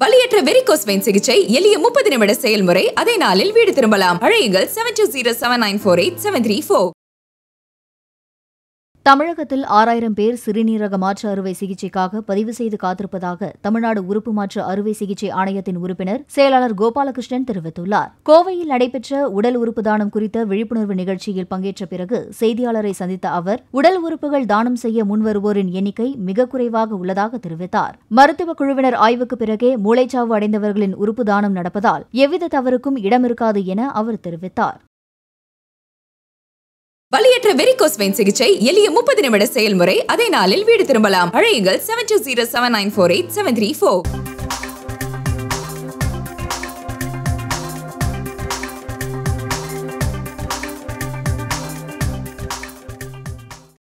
வலியற்ற varicose vein சிகிச்சை எளிய முப்பது நிமிட செயல்முறை அதே நாளில் வீடு திரும்பலாம் அழையுங்கள் seven two zero seven nine four eight seven three four தமிழகத்தில் ஆறாயிரம் பேர் சிறுநீரக மாற்று அறுவை சிகிச்சைக்காக பதிவு செய்து காத்திருப்பதாக தமிழ்நாடு உறுப்பு மாற்று அறுவை சிகிச்சை ஆணையத்தின் உறுப்பினர் செயலாளர் கோபாலகிருஷ்ணன் தெரிவித்துள்ளார் கோவையில் நடைபெற்ற உடல் உறுப்பு தானம் குறித்த விழிப்புணர்வு நிகழ்ச்சியில் பங்கேற்ற பிறகு செய்தியாளரை சந்தித்த அவர் உடல் உறுப்புகள் தானம் செய்ய முன்வருவோரின் எண்ணிக்கை மிக குறைவாக உள்ளதாக தெரிவித்தார் மருத்துவ குழுவினர் ஆய்வுக்கு பிறகே மூளைச்சாவு அடைந்தவர்களின் உறுப்பு தானம் நடப்பதால் எவ்வித தவறுக்கும் இடம் இருக்காது என அவர் தெரிவித்தார் வலியற்ற வெரிகோஸ் வெயின் சிகிச்சை எளிய முப்பது நிமிட செயல்முறை அதே நாளில் வீடு திரும்பலாம் அழையுங்கள் seven two zero seven nine four eight seven three four